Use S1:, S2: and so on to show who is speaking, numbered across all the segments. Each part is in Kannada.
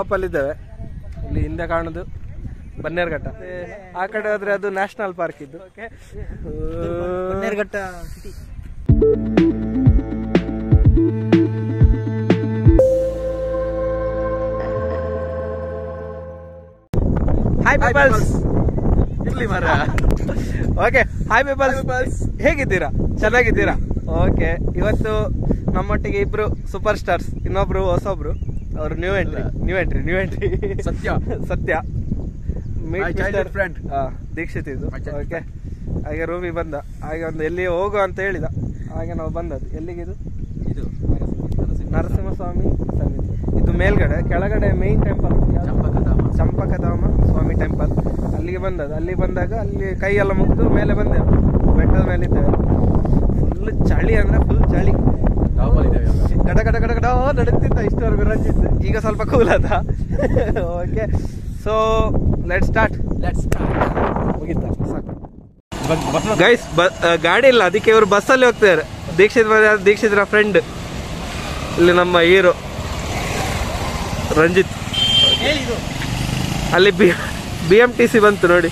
S1: ಟಾಪ್ ಅಲ್ಲಿ ಇದ್ದೇವೆ ಇಲ್ಲಿ ಹಿಂದೆ ಕಾಣುದು ಬನ್ನೇರ್ಘಟ್ಟ ಮತ್ತೆ ಆ ಕಡೆ ಹೋದ್ರೆ ಅದು ನ್ಯಾಷನಲ್ ಪಾರ್ಕ್ ಇದ್ದು okay
S2: Bannerghatta city
S1: hi peoples
S3: ಇರ್ಲಿ ಮರ
S1: ಓಕೆ ಹಾಯ್ ಪೀಪಲ್ಸ್ ಹೇಗಿದ್ದೀರಾ ಚೆನ್ನಾಗಿದ್ದೀರಾ ಓಕೆ ಇವತ್ತು ನಮ್ಮೊಟ್ಟಿಗೆ ಇಬ್ರು ಸೂಪರ್ ಸ್ಟಾರ್ಸ್ ಇನ್ನೊಬ್ರು ಹೊಸೊಬ್ರು ಅವರು new entry new entry new entry
S3: ಸತ್ಯ.
S1: ಸತ್ಯ
S3: My
S1: Meet
S3: childhood
S1: Mr.
S3: friend.
S1: ಆ, ದೀಕ್ಷಿತ್ ಇದು
S3: My childhood
S1: ಓಕೆ ಹಾಗೆ ರೂಮಿಗೆ ಬಂದ ಹಾಗೆ ಒಂದು ಎಲ್ಲಿ ಹೋಗು ಅಂತ ಹೇಳಿದ ಹಾಗೆ ನಾವು ಬಂದದ್ದು ಎಲ್ಲಿಗಿದು
S3: ಇದು
S1: ನರಸಿಂಹಸ್ವಾಮಿ ಸನ್ನಿಧಿ ಇದು ಮೇಲ್ಗಡೆ ಕೆಳಗಡೆ ಮೇನ್ ಟೆಂಪಲ್
S3: ಚಂಪಕಧಾಮ.
S1: ಚಂಪಕಧಾಮ ಸ್ವಾಮಿ ಟೆಂಪಲ್ ಅಲ್ಲಿಗೆ ಬಂದದ್ದು ಅಲ್ಲಿ ಬಂದಾಗ ಅಲ್ಲಿ ಕೈ ಎಲ್ಲ ಮುಗಿದು ಮೇಲೆ ಬಂದೆವು ಬೆಟ್ಟದ ಮೇಲೆ ಇದ್ದೇವೆ ಫುಲ್ ಚಳಿ ಅಂದ್ರೆ ಫುಲ್ ಚಳಿ
S3: ಟಾಪಲ್ಲಿದ್ದೇವೆ ಎಲ್ಲ.
S1: ಗಡ ಗಡ ಗಡ ಗಡ ನಡುತ್ತಿದ್ದ ಇಷ್ಟವರೆಗೂ ರಂಜಿತ್ ಈಗ ಸ್ವಲ್ಪ ಕೂಲ್ ಅದ okay so let start
S3: Let's start.
S1: ಮುಗಿತಾ ಸಾಕು ಗೈಸ್ ಗಾಡಿ ಇಲ್ಲ ಅದಕ್ಕೆ ಇವರು ಬಸ್ಸಲ್ಲಿ ಹೋಗ್ತಿದ್ದಾರೆ ದೀಕ್ಷಿತ್ ಮನೆ ದೀಕ್ಷಿತರ ಫ್ರೆಂಡ್ ಇಲ್ಲಿ ನಮ್ಮ ಹೀರೋ ರಂಜಿತ್
S2: ಹೇಳಿದು
S1: ಅಲ್ಲಿ B B M T C ಬಂತು ನೋಡಿ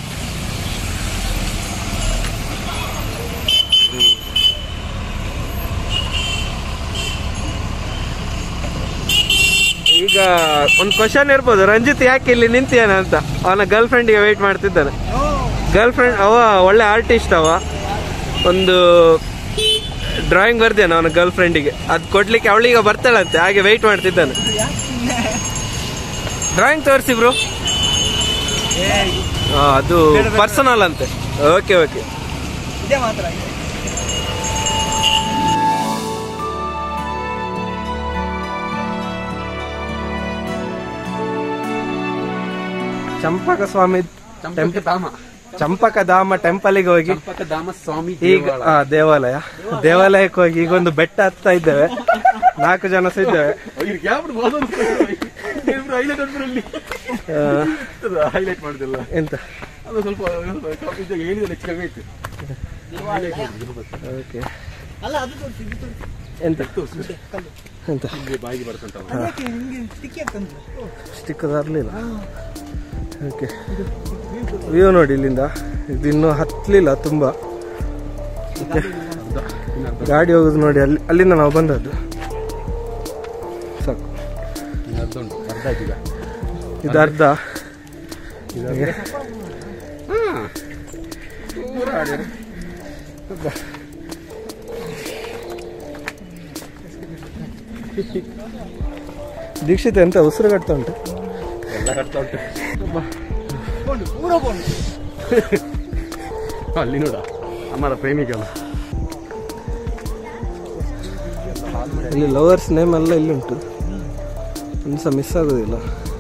S1: ಈಗ ಒಂದು ಕ್ವಶನ್ ಇರ್ಬೋದು ರಂಜಿತ್ ಯಾಕೆ ಇಲ್ಲಿ ನಿಂತಿಯಾನ ಅಂತ ಅವನ ಗರ್ಲ್ ಫ್ರೆಂಡ್ಗೆ ವೆಯ್ಟ್ ಮಾಡ್ತಿದ್ದಾನೆ ಗರ್ಲ್ ಫ್ರೆಂಡ್ ಅವ ಒಳ್ಳೆ ಆರ್ಟಿಸ್ಟ್ ಅವ ಒಂದು ಡ್ರಾಯಿಂಗ್ ಬರ್ದೇನೆ ಅವನ ಗರ್ಲ್ ಫ್ರೆಂಡಿಗೆ ಅದು ಕೊಡ್ಲಿಕ್ಕೆ ಅವಳಿಗೆ ಬರ್ತಾಳಂತೆ ಹಾಗೆ ವೆಯ್ಟ್ ಮಾಡ್ತಿದ್ದಾನೆ ಡ್ರಾಯಿಂಗ್ ತೋರಿಸಿ ಬ್ರೋ ಅದು ಪರ್ಸನಲ್ ಅಂತೆ ಓಕೆ ಓಕೆ
S2: ಇದೇ ಮಾತ್ರ
S1: ಚಂಪಕ ಸ್ವಾಮಿ
S3: ಚಂಪಕಧಾಮ
S1: ಚಂಪಕಧಾಮ ಟೆಂಪಲ್ಗೆ ಹೋಗಿ
S3: ಚಂಪಕಧಾಮ ಸ್ವಾಮಿ
S1: ಈಗ
S3: ದೇವಾಲಯ.
S1: ಆ, ದೇವಾಲಯ ದೇವಾಲಯಕ್ಕೆ ಹೋಗಿ ಈಗ ಒಂದು ಬೆಟ್ಟ ಹತ್ತಾ ಇದ್ದೇವೆ ನಾಲ್ಕು ಜನ ಸಹ ಇದ್ದೇವೆ
S3: ಇವ್ರಿಗೆ ಯಾವ್ದು ಬೋಧನೆ ಇವ್ರು highlight ಹೊಡ್ದ್ರಲ್ಲಿ.
S1: ಆ,
S3: highlight ಮಾಡುದಿಲ್ಲ
S1: ಎಂತ
S3: ಅದು ಸ್ವಲ್ಪ ಸ್ವಲ್ಪ ಇದು ಹೇಳಿದ್ರೆ ಹೆಚ್ಚು ಕಮ್ಮಿ ಆಯ್ತು Highlight ಮಾಡುದು.
S1: ಓಕೆ
S2: ಅಲ್ಲ ಅದು ತೋರಿಸಿ ಇದು ತೋರಿಸಿ
S1: ಎಂತ
S2: ಕಲ್ಲು
S1: ಎಂತ
S3: ಇಲ್ಲಿ ಬಾಯಿಗೆ ಬರ್ತಂತ
S2: ಅದಕ್ಕೆ ನಿಮ್ಗೆ ಸ್ಟಿಕ್ಕಿ ಆಗ್ತಂತ
S1: ಸ್ಟಿಕ್ ತರಲಿಲ್ಲ ಓಕೆ ವ್ಯೂ ನೋಡಿ ಇಲ್ಲಿಂದ ಇದು ಇನ್ನೂ ಹತ್ತಲಿಲ್ಲ ತುಂಬ ಓಕೆ ಗಾಡಿ ಹೋಗುದು ನೋಡಿ ಅಲ್ಲಿ ಅಲ್ಲಿಂದ ನಾವು ಬಂದದ್ದು ಸಾಕು
S3: ಅರ್ಧ ಉಂಟು ಅರ್ಧ ಆಯ್ತು ಈಗ
S1: ಇದು ಅರ್ಧ ಹಾಗೆ
S3: ಪೂರ ಆಡ್ಯಾರ.
S1: ದೀಕ್ಷಿತ್ ಎಂತ ಉಸಿರು ಕಟ್ತಾ ಉಂಟು
S3: ಎಲ್ಲ ಕಟ್ತಾ ಉಂಟು
S2: ಕೊಂಡು ಪೂರ ಕೊಂಡು
S3: ಅಲ್ಲಿ ನೋಡ ಅಮ್ಮರ ಪ್ರೇಮಿಕಲ್ಲ
S1: ಇಲ್ಲಿ ಲವರ್ಸ್ ನೇಮ್ ಎಲ್ಲ ಇಲ್ಲಿ ಉಂಟು ಒಂದು ಸಹ ಮಿಸ್ ಆಗೋದಿಲ್ಲ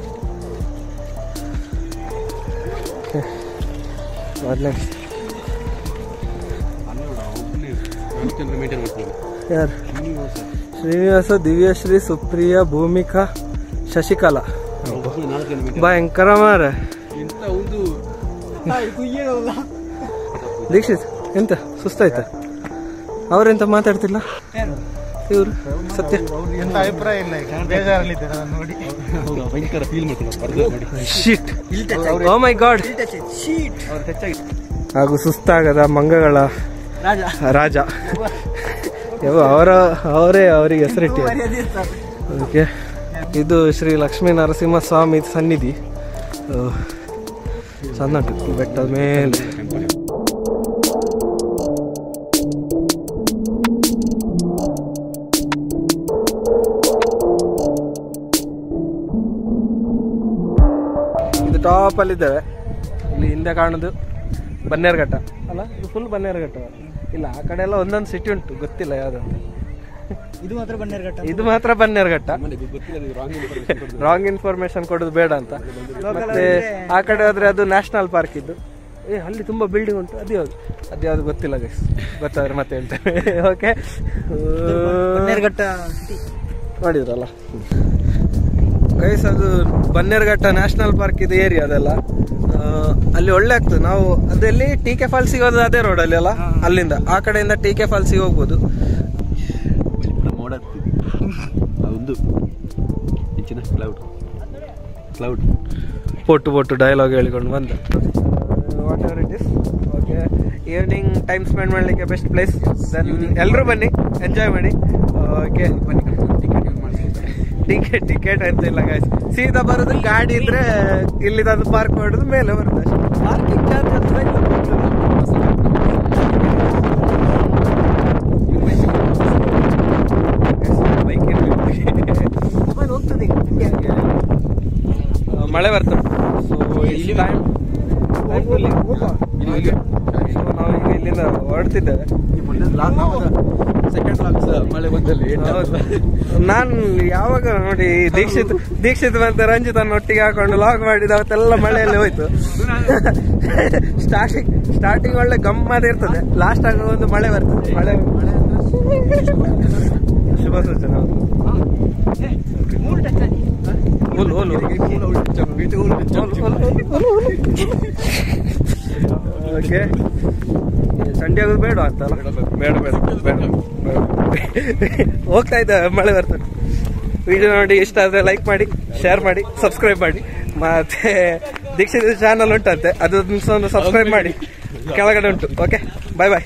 S1: ನೆಕ್ಸ್ಟ್
S3: ಅಲ್ಲಿ ನೋಡ ಒಬ್ಬನೇ ರಾಮಚಂದ್ರ ಮೇಂಟೈನ್ ಮಾಡ್ತೀನಿ
S1: ಯಾರು ಶ್ರೀನಿವಾಸ ದಿವ್ಯಶ್ರೀ ಸುಪ್ರಿಯ ಭೂಮಿಕಾ ಶಶಿಕಲಾ
S3: ಒಬ್ಬನೇ ನಾಲ್ಕು ಜನ maintain
S1: ಭಯಂಕರ ಮಾರ
S3: ಇಂಥ ಒಂದು
S2: ಕುಯ್ಯೋಲ್ಲ
S1: ದೀಕ್ಷಿತ್ ಎಂತ ಸುಸ್ತಾಯ್ತ ಅವರೆಂತ ಮಾತಾಡ್ತಿಲ್ಲ
S2: ಯಾರು
S1: ಇವರು ಸತ್ಯ
S2: ಎಂತ ಅಭಿಪ್ರಾಯ ಇಲ್ಲ ಈಗ ಬೇಜಾರಲ್ಲಿದ್ದೆ ನಾನು ನೋಡಿ
S3: ಹೌದಾ ಭಯಂಕರ ಫೀಲ್ ಮಾಡ್ತಾನೆ ಬರ್ದು ನೋಡಿ
S1: ಶಿಟ್ ಓ ಮೈ ಗಾಡ್
S2: ಶೀಟ್
S3: ಅವ್ರು ಹೆಚ್ಚಾಗಿ
S1: ಹಾಗೂ ಸುಸ್ತಾಗದ ಮಂಗಗಳ
S2: ರಾಜ
S1: ರಾಜ ಯವ್ವ, ಅವರ ಅವರೇ ಅವರಿಗೆ ಹೆಸರಿಟ್ಟಿ
S2: ಮರ್ಯಾದೆ ಇರ್ತಾರೆ.
S1: ಓಕೆ ಇದು ಶ್ರೀ ಲಕ್ಷ್ಮೀ ನರಸಿಂಹ ಸ್ವಾಮಿ ಸನ್ನಿಧಿ ಓ, ಚಂದ ಉಂಟು ಈ ಬೆಟ್ಟದ ಮೇಲೆ ಇದು ಟಾಪ್ ಅಲ್ಲಿ ಇದ್ದೇವೆ ಇಲ್ಲಿ ಹಿಂದೆ ಕಾಣುದು ಬನ್ನೇರ್ಘಟ್ಟ ಅಲ್ಲ ಇದು ಫುಲ್ ಬನ್ನೇರ್ಘಟ್ಟ ಇಲ್ಲ ಆ ಕಡೆ ಎಲ್ಲ ಒಂದೊಂದು ಸಿಟಿ ಉಂಟು ಗೊತ್ತಿಲ್ಲ ಯಾವ್ದಂತ
S2: ಇದು ಮಾತ್ರ ಬನ್ನೇರ್ಘಟ್ಟ
S1: ಇದು ಮಾತ್ರ ಬನ್ನೇರ್ಘಟ್ಟ
S3: ಮನೆಗೆ ಗೊತ್ತಿಲ್ಲ ರಾಂಗ್ ಇನ್ಫಾರ್ಮೇಶನ್ ಕೊಡೋದು
S1: ರಾಂಗ್ ಇನ್ಫಾರ್ಮೇಶನ್ ಕೊಡೋದು ಬೇಡ ಅಂತ ಮತ್ತೆ ಆ ಕಡೆ ಹೋದ್ರೆ ಅದು ನ್ಯಾಷನಲ್ ಪಾರ್ಕ್ ಇದ್ದು ಏ ಅಲ್ಲಿ ತುಂಬಾ ಬಿಲ್ಡಿಂಗ್ ಉಂಟು ಅದು ಯಾವ್ದು ಅದು ಯಾವ್ದು ಗೊತ್ತಿಲ್ಲ ಗೈಸ್ ಗೊತ್ತಾದ್ರೆ ಮತ್ತೆ ಹೇಳ್ತೇವೆ ಓಕೆ
S2: ಬನ್ನೇರ್ಘಟ್ಟ ಸಿಟಿ
S1: ಮಾಡಿದ್ರಲ್ಲ ಗೈಸ್ ಅದು ಬನ್ನೇರ್ಘಟ್ಟ ನ್ಯಾಷನಲ್ ಪಾರ್ಕ್ ಇದೆ ಏರಿಯಾ ಅದೆಲ್ಲ ಆ, ಅಲ್ಲಿ ಒಳ್ಳೆ ಆಗ್ತದೆ ನಾವು ಅದೆಲ್ಲಿ ಟಿ ಕೆ ಫಾಲ್ಸ್ ಸಿಗೋದು ಅದೇ ರೋಡ್ ಅಲ್ಲಿ ಅಲ್ಲ ಅಲ್ಲಿಂದ ಆ ಕಡೆಯಿಂದ ಟಿ ಕೆ ಫಾಲ್ಸಿಗೆ ಹೋಗ್ಬೋದು
S3: ಮೋಡ ಒಂದು ಹೆಚ್ಚಿನ ಕ್ಲೌಡ್ ಕ್ಲೌಡ್
S1: ಪೊಟ್ಟು ಪೊಟ್ಟು ಡೈಲಾಗ್ ಹೇಳಿಕೊಂಡು ಬಂದ whatever it is okay evening time spend ಮಾಡಲಿಕ್ಕೆ ಬೆಸ್ಟ್ ಪ್ಲೇಸ್ ದೆನ್ ಎಲ್ಲರೂ ಬನ್ನಿ ಎಂಜಾಯ್ ಮಾಡಿ ಓಕೆ
S3: ಬನ್ನಿ ಟಿಕೆಟ್ ಯೂಸ್ ಮಾಡ್ತೀನಿ
S1: ಟಿಕೆಟ್ ಟಿಕೆಟ್ ಅಂತ ಇಲ್ಲ ಗಾಯ್ಸ್ ಸೀದಾ ಬರೋದು ಗಾಡಿ ಇದ್ರೆ ಇಲ್ಲಿ ತಂದು ಪಾರ್ಕ್ ಮಾಡೋದು ಮೇಲೆ ಬರುತ್ತೆ ಅಷ್ಟೇ ಪಾರ್ಕಿಂಗ್ ಚಾರ್ಜ್ ಹತ್ರ ಇಲ್ಲ ಬೈಕ್
S2: ಮೊಬೈಲ್ ಹೋಗ್ತದೆ ಹಂಗೆ
S1: ಮಳೆ ಬರ್ತದೆ ಸೊ ಇಲ್ಲಿ ಟೈಮ್
S3: ಇಲ್ಲಿ ಇಲ್ಲಿ
S1: ನಾವು ಈಗ ಇಲ್ಲಿಂದ ಹೊರಡ್ತಿದ್ದೇವೆ
S3: ಸೆಕೆಂಡ್ ಲಾಕ್ಸ್ ಮಳೆ ಬಂದಲ್ಲಿ
S1: ನಾನು ಯಾವಾಗ ನೋಡಿ ದೀಕ್ಷಿತ್ ದೀಕ್ಷಿತ್ ಮತ್ತೆ ರಂಜಿತ್ ಅನ್ನ ಒಟ್ಟಿಗೆ ಹಾಕೊಂಡು ಲಾಗ್ ಮಾಡಿದ ಅವತ್ತೆಲ್ಲ ಮಳೆಯಲ್ಲಿ ಹೋಯ್ತು ಸ್ಟಾರ್ಟಿಂಗ್ ಸ್ಟಾರ್ಟಿಂಗ್ ಒಳ್ಳೆ ಗಮ್ಮತ್ ಇರ್ತದೆ ಲಾಸ್ಟ್ ಆಗ ಒಂದು ಮಳೆ ಬರ್ತದೆ ಮಳೆ ಶುಭ ಸೂಚನೆ ಹೌದು. ಹುಲ್ಲು, ಹುಲ್ಲು. ಓಕೆ ಸಂಡೆ ಆಗೋದು ಬೇಡ ಅಂತಲ್ಲ ಬೇಡ ಬೇಡ ಬೇಡ ಹೋಗ್ತಾ ಇದ್ದಾವೆ ಮಳೆ ಬರ್ತದೆ ವಿಡಿಯೋ ನೋಡಿ ಇಷ್ಟ ಆದರೆ ಲೈಕ್ ಮಾಡಿ ಶೇರ್ ಮಾಡಿ ಸಬ್ಸ್ಕ್ರೈಬ್ ಮಾಡಿ ಮತ್ತೆ ದೀಕ್ಷಿತ್ ಚಾನಲ್ ಉಂಟಂತೆ ಅದನ್ನು ಒಂದು ಸಬ್ಸ್ಕ್ರೈಬ್ ಮಾಡಿ ಕೆಳಗಡೆ ಉಂಟು ಓಕೆ ಬಾಯ್ ಬಾಯ್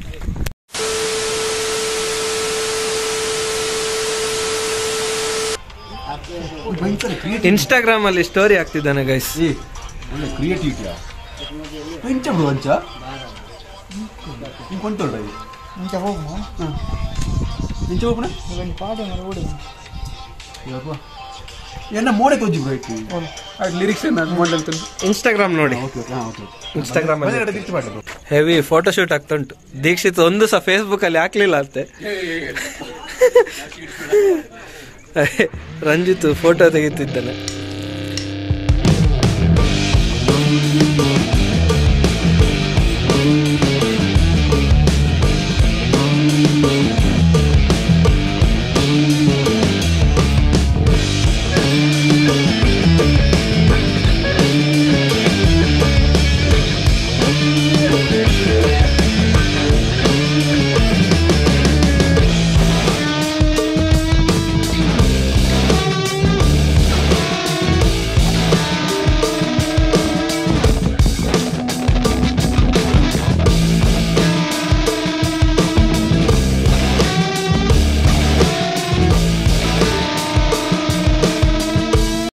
S1: ಇನ್ಸ್ಟಾಗ್ರಾಮ್ ಅಲ್ಲಿ ಸ್ಟೋರಿ ಆಗ್ತಿದ್ದಾನೆ ಗೈಸ್
S3: ಒಳ್ಳೆ ಕ್ರಿಯೇಟಿವಿಟಿಯಾ ಇಂಚ ಬಿಡು ಅಂಚ ಹಿಂಗೆ ಕೊಂತೊಳ್ಳ
S2: ಮುಂಚೆ ಹೋಗು
S3: ಇಂಚ ಹೋಗ್ಬಿಡ
S2: ಒಂದು ಪಾದೆ ಮೇಲೆ ಓಡಿ
S3: ಎನ್ನ ಮೋಡೆ ತೊಜ್ಜಿ ಬ್ರೋ ಇಟ್ಟು ಅದು ಲಿರಿಕ್ಸ್ ನಾನು ಮಾಡಂತ
S1: ಇನ್ಸ್ಟಾಗ್ರಾಮ್ ನೋಡಿ
S3: ಓಕೆ ಓಕೆ ಹಾಂ ಓಕೆ
S1: ಇನ್ಸ್ಟಾಗ್ರಾಮ್ ಅಲ್ಲಿ
S3: ಮನೆ ದಿಟ್ಟು ಮಾಡಿ
S1: ಹೆವಿ ಫೋಟೋಶೂಟ್ ಆಗ್ತಾ ಉಂಟು ದೀಕ್ಷಿತ್ ಒಂದು ಸಹ ಫೇಸ್ಬುಕ್ ಅಲ್ಲಿ ಹಾಕ್ಲಿಲ್ಲ ಅಂತೆ ರಂಜಿತ್ ಫೋಟೋ ತೆಗಿತಿದ್ದಾನೆ